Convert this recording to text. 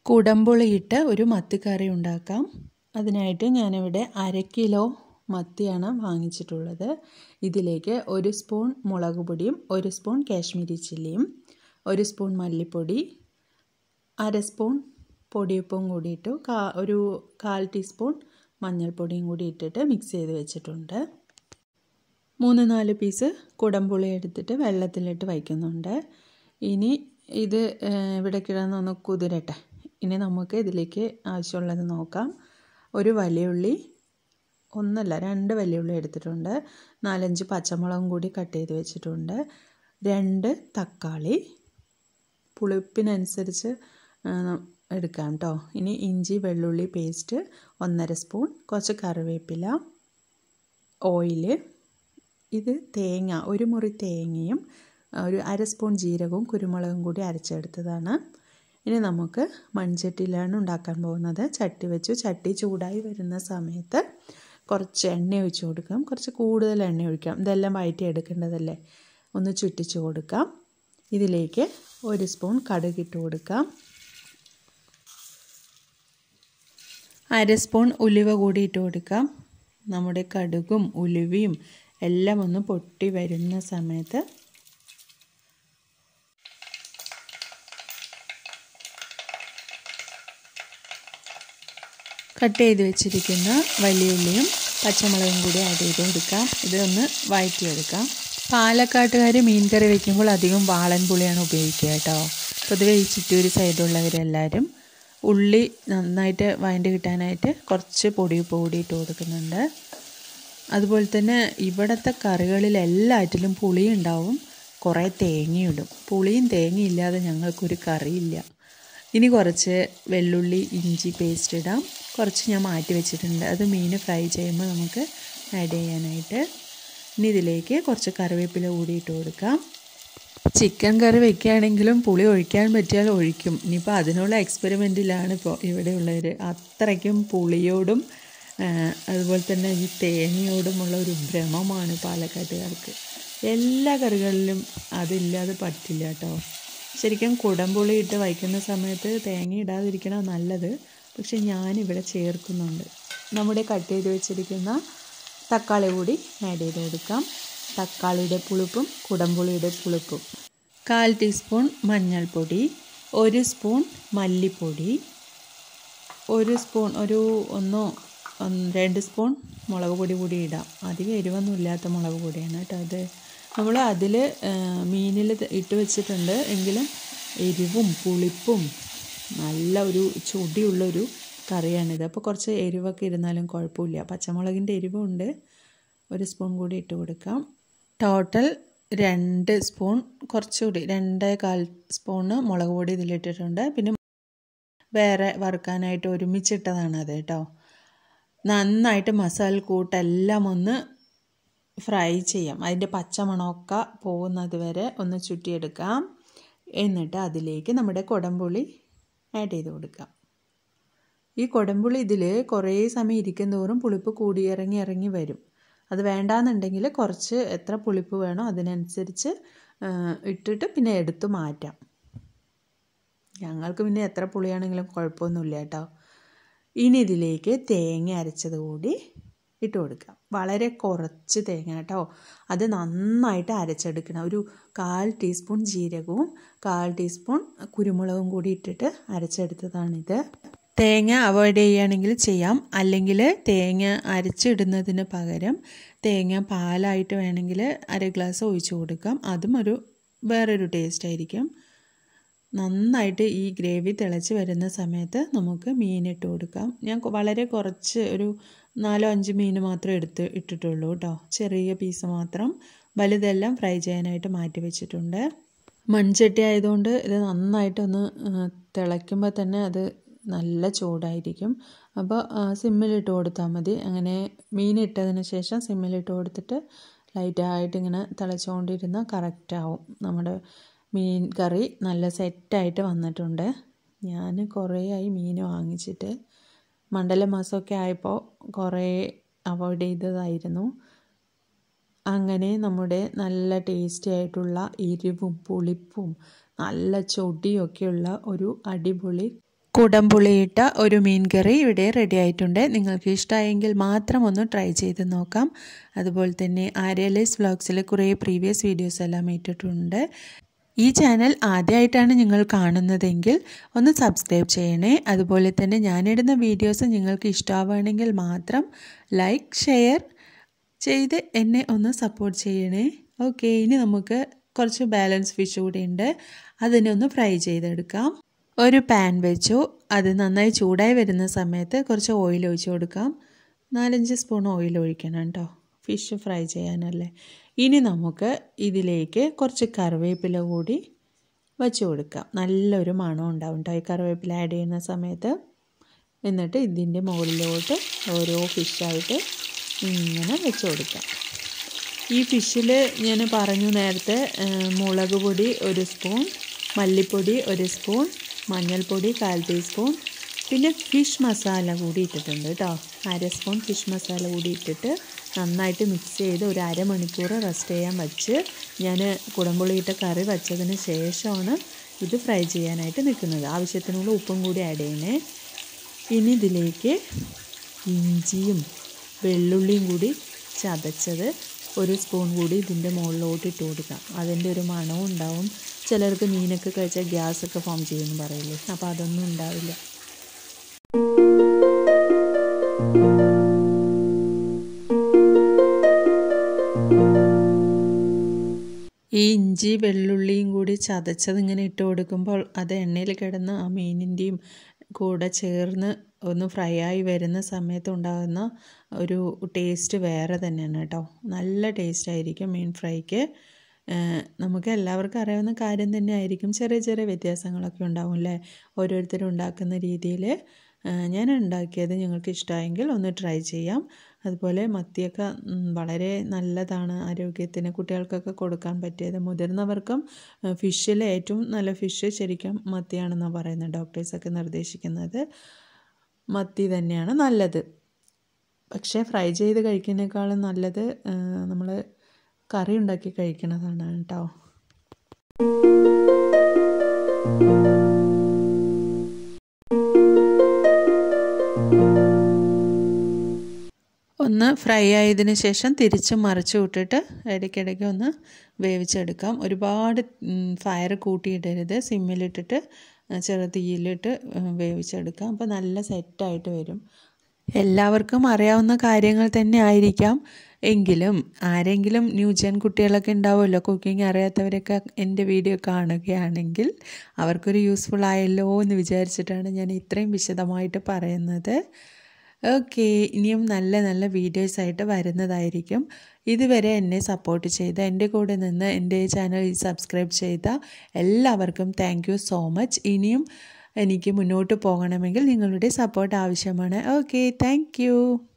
കുടംപുളിയിട്ട് ഒരു മത്തിക്കറി ഉണ്ടാക്കാം അതിനായിട്ട് ഞാനിവിടെ അര കിലോ മത്തിയാണ് വാങ്ങിച്ചിട്ടുള്ളത് ഇതിലേക്ക് ഒരു സ്പൂൺ മുളക് പൊടിയും ഒരു സ്പൂൺ കാശ്മീരി ചില്ലിയും ഒരു സ്പൂൺ മല്ലിപ്പൊടി അര സ്പൂൺ പൊടിയുപ്പും കൂടി ഇട്ടു കാ ഒരു കാൽ ടീസ്പൂൺ മഞ്ഞൾപ്പൊടിയും കൂടി ഇട്ടിട്ട് മിക്സ് ചെയ്ത് വെച്ചിട്ടുണ്ട് മൂന്ന് നാല് പീസ് കുടംപുളി എടുത്തിട്ട് വെള്ളത്തിലിട്ട് വയ്ക്കുന്നുണ്ട് ഇനി ഇത് ഇവിടെ കിടന്നൊന്ന് കുതിരട്ടെ ഇനി നമുക്ക് ഇതിലേക്ക് ആവശ്യമുള്ളത് നോക്കാം ഒരു വലിയുള്ളി ഒന്നല്ല രണ്ട് വലിയുള്ളി എടുത്തിട്ടുണ്ട് നാലഞ്ച് പച്ചമുളകും കൂടി കട്ട് ചെയ്ത് വെച്ചിട്ടുണ്ട് രണ്ട് തക്കാളി പുളിപ്പിനനുസരിച്ച് എടുക്കാം കേട്ടോ ഇനി ഇഞ്ചി വെള്ളുള്ളി പേസ്റ്റ് ഒന്നര സ്പൂൺ കുറച്ച് കറിവേപ്പില ഓയില് ഇത് തേങ്ങ ഒരു മുറി തേങ്ങയും ഒരു അര സ്പൂൺ ജീരകവും കുരുമുളകും കൂടി അരച്ചെടുത്തതാണ് ഇനി നമുക്ക് മൺചട്ടിയിലാണ് ഉണ്ടാക്കാൻ പോകുന്നത് ചട്ടി വെച്ചു ചട്ടി ചൂടായി വരുന്ന സമയത്ത് കുറച്ച് എണ്ണ ഒഴിച്ച് കൊടുക്കാം കുറച്ച് കൂടുതൽ എണ്ണ ഒഴിക്കാം ഇതെല്ലാം വയറ്റി എടുക്കേണ്ടതല്ലേ ഒന്ന് ചുറ്റിച്ച് കൊടുക്കാം ഇതിലേക്ക് ഒരു സ്പൂൺ കടുകിട്ട് കൊടുക്കാം അര സ്പൂൺ ഉലുവ കൂടി ഇട്ട് കൊടുക്കാം നമ്മുടെ കടുകും ഉലുവയും എല്ലാം ഒന്ന് പൊട്ടി വരുന്ന സമയത്ത് കട്ട് ചെയ്ത് വെച്ചിരിക്കുന്ന വലിയുള്ളിയും പച്ചമുളകും കൂടി ആഡ് ചെയ്ത് കൊടുക്കാം ഇതൊന്ന് വഴറ്റിയെടുക്കാം പാലക്കാട്ടുകാർ മീൻ കറി വയ്ക്കുമ്പോൾ അധികം വാളൻ പുളിയാണ് ഉപയോഗിക്കുക കേട്ടോ പൊതുവെ ഈ ചിറ്റൂർ സൈഡുള്ളവരെല്ലാവരും ഉള്ളി നന്നായിട്ട് വഴണ്ടി കിട്ടാനായിട്ട് കുറച്ച് പൊടിയുപ്പ് കൂടി ഇട്ട് കൊടുക്കുന്നുണ്ട് അതുപോലെ തന്നെ ഇവിടുത്തെ കറികളിൽ എല്ലാറ്റിലും പുളി ഉണ്ടാവും കുറേ തേങ്ങയിടും പുളിയും തേങ്ങയും ഇല്ലാതെ ഞങ്ങൾക്കൊരു കറിയില്ല ഇനി കുറച്ച് വെള്ളുള്ളി ഇഞ്ചി പേസ്റ്റ് ഇടാം കുറച്ച് ഞാൻ മാറ്റി വെച്ചിട്ടുണ്ട് അത് മീൻ ഫ്രൈ ചെയ്യുമ്പോൾ നമുക്ക് ആഡ് ചെയ്യാനായിട്ട് ഇനി ഇതിലേക്ക് കുറച്ച് കറിവേപ്പില കൂടി ഇട്ട് കൊടുക്കാം ചിക്കൻ കറി വെക്കുകയാണെങ്കിലും പുളി ഒഴിക്കാൻ പറ്റിയാൽ ഒഴിക്കും ഇനിയിപ്പോൾ അതിനുള്ള എക്സ്പെരിമെൻറ്റിലാണ് ഇപ്പോൾ ഇവിടെയുള്ളവർ അത്രയ്ക്കും പുളിയോടും അതുപോലെ തന്നെ ഈ തേങ്ങയോടുമുള്ള ഒരു ഭ്രമമാണ് പാലക്കാട്ടുകാർക്ക് എല്ലാ കറികളിലും അതില്ലാതെ പറ്റില്ല കേട്ടോ ശരിക്കും കുടംപുളി ഇട്ട് വയ്ക്കുന്ന സമയത്ത് തേങ്ങ ഇടാതിരിക്കണം നല്ലത് പക്ഷെ ഞാനിവിടെ ചേർക്കുന്നുണ്ട് നമ്മുടെ കട്ട് ചെയ്ത് വെച്ചിരിക്കുന്ന തക്കാളി കൂടി ആഡ് ചെയ്ത് കൊടുക്കാം തക്കാളിയുടെ പുളിപ്പും കുടംപുളിയുടെ പുളിപ്പും കാൽ ടീസ്പൂൺ മഞ്ഞൾപ്പൊടി ഒരു സ്പൂൺ മല്ലിപ്പൊടി ഒരു സ്പൂൺ ഒരു ഒന്നോ രണ്ട് സ്പൂൺ മുളക് പൊടി കൂടി ഇടാം അധികം എരിവൊന്നും ഇല്ലാത്ത മുളക് പൊടിയാണ് കേട്ടോ അത് നമ്മൾ അതിൽ മീനിൽ ഇട്ട് വെച്ചിട്ടുണ്ട് എങ്കിലും എരിവും പുളിപ്പും നല്ല ഒരു ചൊടിയുള്ളൊരു കറിയാണിത് അപ്പോൾ കുറച്ച് എരിവൊക്കെ ഇരുന്നാലും കുഴപ്പമില്ല പച്ചമുളകിൻ്റെ എരിവുണ്ട് ഒരു സ്പൂൺ കൂടി ഇട്ട് കൊടുക്കാം ടോട്ടൽ രണ്ട് സ്പൂൺ കുറച്ചുകൂടി രണ്ടേ കാൽ സ്പൂണ് മുളക് പൊടി ഇതിലിട്ടിട്ടുണ്ട് പിന്നെ വേറെ വറുക്കാനായിട്ട് ഒരുമിച്ചിട്ടതാണ് അത് കേട്ടോ നന്നായിട്ട് മസാല കൂട്ടെല്ലാം ഒന്ന് ഫ്രൈ ചെയ്യാം അതിൻ്റെ പച്ചമണമൊക്കെ പോകുന്നത് വരെ ഒന്ന് ചുറ്റിയെടുക്കാം എന്നിട്ട് അതിലേക്ക് നമ്മുടെ കുടംപുളി ആഡ് ചെയ്ത് കൊടുക്കാം ഈ കുടംപുളി ഇതിൽ കുറേ സമയം ഇരിക്കും തോറും പുളിപ്പ് കൂടി ഇറങ്ങി ഇറങ്ങി വരും അത് വേണ്ടാന്നുണ്ടെങ്കിൽ കുറച്ച് എത്ര പുളിപ്പ് വേണോ അതിനനുസരിച്ച് ഇട്ടിട്ട് പിന്നെ എടുത്ത് മാറ്റാം ഞങ്ങൾക്ക് പിന്നെ എത്ര പുളിയാണെങ്കിലും കുഴപ്പമൊന്നുമില്ല കേട്ടോ ഇനി ഇതിലേക്ക് തേങ്ങ അരച്ചത് കൂടി ഇട്ട് കൊടുക്കാം വളരെ കുറച്ച് തേങ്ങ കേട്ടോ അത് നന്നായിട്ട് അരച്ചെടുക്കണം ഒരു കാൽ ടീസ്പൂൺ ജീരകവും കാൽ ടീസ്പൂൺ കുരുമുളകും കൂടി ഇട്ടിട്ട് അരച്ചെടുത്തതാണിത് തേങ്ങ അവോയ്ഡ് ചെയ്യുകയാണെങ്കിൽ ചെയ്യാം അല്ലെങ്കിൽ തേങ്ങ അരച്ചിടുന്നതിന് പകരം തേങ്ങ പാലായിട്ട് വേണമെങ്കിൽ അര ഗ്ലാസ് ഒഴിച്ചു കൊടുക്കാം അതും ഒരു വേറൊരു ടേസ്റ്റ് ആയിരിക്കും നന്നായിട്ട് ഈ ഗ്രേവി തിളച്ച് വരുന്ന സമയത്ത് നമുക്ക് മീൻ ഇട്ട് കൊടുക്കാം ഞാൻ വളരെ കുറച്ച് ഒരു നാലോ അഞ്ച് മീൻ മാത്രം എടുത്ത് ഇട്ടിട്ടുള്ളൂ കേട്ടോ ചെറിയ പീസ് മാത്രം വലുതെല്ലാം ഫ്രൈ ചെയ്യാനായിട്ട് മാറ്റി വെച്ചിട്ടുണ്ട് മൺചട്ടി ആയതുകൊണ്ട് ഇത് നന്നായിട്ടൊന്ന് തിളയ്ക്കുമ്പോൾ തന്നെ അത് നല്ല ചൂടായിരിക്കും അപ്പോൾ സിമ്മിലിട്ട് കൊടുത്താൽ മതി അങ്ങനെ മീൻ ഇട്ടതിന് ശേഷം സിമ്മിലിട്ട് കൊടുത്തിട്ട് ലൈറ്റായിട്ട് ഇങ്ങനെ തിളച്ചുകൊണ്ടിരുന്നാൽ കറക്റ്റാവും നമ്മുടെ മീൻ കറി നല്ല സെറ്റായിട്ട് വന്നിട്ടുണ്ട് ഞാൻ കുറേ ആയി മീൻ വാങ്ങിച്ചിട്ട് മണ്ഡല മാസമൊക്കെ ആയപ്പോൾ കുറേ അവോയ്ഡ് ചെയ്തതായിരുന്നു അങ്ങനെ നമ്മുടെ നല്ല ടേസ്റ്റി ആയിട്ടുള്ള എരിവും പുളിപ്പും നല്ല ചൊടിയൊക്കെയുള്ള ഒരു അടിപൊളി കുടംപുളിയിട്ട ഒരു മീൻ കറി ഇവിടെ റെഡി ആയിട്ടുണ്ട് നിങ്ങൾക്ക് ഇഷ്ടമായെങ്കിൽ മാത്രം ഒന്ന് ട്രൈ ചെയ്ത് നോക്കാം അതുപോലെ തന്നെ ആര്യലൈസ് വ്ളോഗ്സിൽ കുറേ പ്രീവിയസ് വീഡിയോസ് എല്ലാം ഇട്ടിട്ടുണ്ട് ഈ ചാനൽ ആദ്യമായിട്ടാണ് നിങ്ങൾ കാണുന്നതെങ്കിൽ ഒന്ന് സബ്സ്ക്രൈബ് ചെയ്യണേ അതുപോലെ തന്നെ ഞാനിടുന്ന വീഡിയോസ് നിങ്ങൾക്ക് ഇഷ്ടമാവുകയാണെങ്കിൽ മാത്രം ലൈക്ക് ഷെയർ ചെയ്ത് എന്നെ ഒന്ന് സപ്പോർട്ട് ചെയ്യണേ ഓക്കെ ഇനി നമുക്ക് കുറച്ച് ബാലൻസ് ഫിഷ് കൂടി ഉണ്ട് അതിനെ ഒന്ന് ഫ്രൈ ചെയ്തെടുക്കാം ഒരു പാൻ വെച്ചു അത് നന്നായി ചൂടായി വരുന്ന സമയത്ത് കുറച്ച് ഓയിൽ ഒഴിച്ച് കൊടുക്കാം നാലഞ്ച് സ്പൂൺ ഓയിൽ ഒഴിക്കണം കേട്ടോ ഫിഷ് ഫ്രൈ ചെയ്യാനല്ലേ ഇനി നമുക്ക് ഇതിലേക്ക് കുറച്ച് കറിവേപ്പില കൂടി വച്ച് കൊടുക്കാം നല്ലൊരു മണം ഉണ്ടാവും കേട്ടോ ഈ കറിവേപ്പില ആഡ് ചെയ്യുന്ന സമയത്ത് എന്നിട്ട് ഇതിൻ്റെ മുകളിലോട്ട് ഓരോ ഫിഷായിട്ട് ഇങ്ങനെ വെച്ച് കൊടുക്കാം ഈ ഫിഷിൽ ഞാൻ പറഞ്ഞു നേരത്തെ മുളക് പൊടി ഒരു സ്പൂൺ മല്ലിപ്പൊടി ഒരു സ്പൂൺ മഞ്ഞൾപ്പൊടി കാൽ ടീസ്പൂൺ പിന്നെ ഫിഷ് മസാല കൂടി ഇട്ടിട്ടുണ്ട് കേട്ടോ അര സ്പൂൺ ഫിഷ് മസാല കൂടി ഇട്ടിട്ട് നന്നായിട്ട് മിക്സ് ചെയ്ത് ഒരു അരമണിക്കൂർ റെസ്റ്റ് ചെയ്യാൻ വച്ച് ഞാൻ കുടംപുളിയിട്ട കറി വച്ചതിന് ശേഷമാണ് ഇത് ഫ്രൈ ചെയ്യാനായിട്ട് നിൽക്കുന്നത് ആവശ്യത്തിനുള്ള ഉപ്പും കൂടി ആഡ് ചെയ്യണേ ഇനി ഇതിലേക്ക് ഇഞ്ചിയും വെള്ളുള്ളിയും കൂടി ചതച്ചത് ഒരു സ്പൂൺ കൂടി ഇതിൻ്റെ മുകളിലോട്ട് ഇട്ട് കൊടുക്കാം അതിൻ്റെ ഒരു മണവും ഉണ്ടാവും ചിലർക്ക് മീനൊക്കെ കഴിച്ചാൽ ഗ്യാസൊക്കെ ഫോം ചെയ്യുമെന്ന് പറയില്ലേ അപ്പോൾ അതൊന്നും ഉണ്ടാവില്ല ഈ ഇഞ്ചി വെള്ളുള്ളിയും കൂടി ചതച്ചത് ഇങ്ങനെ ഇട്ട് കൊടുക്കുമ്പോൾ അത് എണ്ണയിൽ കിടന്ന് ആ മീനിൻ്റെയും കൂടെ ചേർന്ന് ഒന്ന് ഫ്രൈ ആയി വരുന്ന സമയത്ത് ഉണ്ടാകുന്ന ഒരു ടേസ്റ്റ് വേറെ തന്നെയാണ് കേട്ടോ നല്ല ടേസ്റ്റ് ആയിരിക്കും മീൻ ഫ്രൈക്ക് നമുക്ക് എല്ലാവർക്കും അറിയാവുന്ന കാര്യം തന്നെ ആയിരിക്കും ചെറിയ ചെറിയ വ്യത്യാസങ്ങളൊക്കെ ഉണ്ടാവും അല്ലേ ഓരോരുത്തരും ഉണ്ടാക്കുന്ന രീതിയിൽ ഞാൻ ഉണ്ടാക്കിയത് നിങ്ങൾക്ക് ഇഷ്ടമായെങ്കിൽ ഒന്ന് ട്രൈ ചെയ്യാം അതുപോലെ മത്തിയൊക്കെ വളരെ നല്ലതാണ് ആരോഗ്യത്തിന് കുട്ടികൾക്കൊക്കെ കൊടുക്കാൻ പറ്റിയത് മുതിർന്നവർക്കും ഫിഷിൽ ഏറ്റവും നല്ല ഫിഷ് ശരിക്കും മത്തിയാണെന്നാണ് പറയുന്നത് ഡോക്ടേഴ്സൊക്കെ നിർദ്ദേശിക്കുന്നത് മത്തി തന്നെയാണ് നല്ലത് പക്ഷേ ഫ്രൈ ചെയ്ത് കഴിക്കുന്നതിനേക്കാളും നല്ലത് നമ്മൾ കറി ഉണ്ടാക്കി കഴിക്കുന്നതാണ് കേട്ടോ ഒന്ന് ഫ്രൈ ആയതിന് ശേഷം തിരിച്ചും മറിച്ച് വിട്ടിട്ട് ഇടയ്ക്കിടയ്ക്ക് ഒന്ന് വേവിച്ചെടുക്കാം ഒരുപാട് ഫയർ കൂട്ടിയിടരുത് സിമ്മിലിട്ടിട്ട് ചെറു തീയിലിട്ട് വേവിച്ചെടുക്കാം അപ്പോൾ നല്ല സെറ്റായിട്ട് വരും എല്ലാവർക്കും അറിയാവുന്ന കാര്യങ്ങൾ തന്നെ ആയിരിക്കാം എങ്കിലും ആരെങ്കിലും ന്യൂജൻ കുട്ടികളൊക്കെ ഉണ്ടാവുമല്ലോ കുക്കിംഗ് അറിയാത്തവരൊക്കെ എൻ്റെ വീഡിയോ കാണുകയാണെങ്കിൽ അവർക്കൊരു യൂസ്ഫുൾ ആയല്ലോ എന്ന് വിചാരിച്ചിട്ടാണ് ഞാൻ ഇത്രയും വിശദമായിട്ട് പറയുന്നത് ഓക്കെ ഇനിയും നല്ല നല്ല വീഡിയോസ് ആയിട്ട് വരുന്നതായിരിക്കും ഇതുവരെ എന്നെ സപ്പോർട്ട് ചെയ്ത എൻ്റെ കൂടെ നിന്ന് എൻ്റെ ചാനൽ സബ്സ്ക്രൈബ് ചെയ്ത എല്ലാവർക്കും താങ്ക് യു സോ മച്ച് ഇനിയും എനിക്ക് മുന്നോട്ട് പോകണമെങ്കിൽ നിങ്ങളുടെ സപ്പോർട്ട് ആവശ്യമാണ് ഓക്കെ താങ്ക്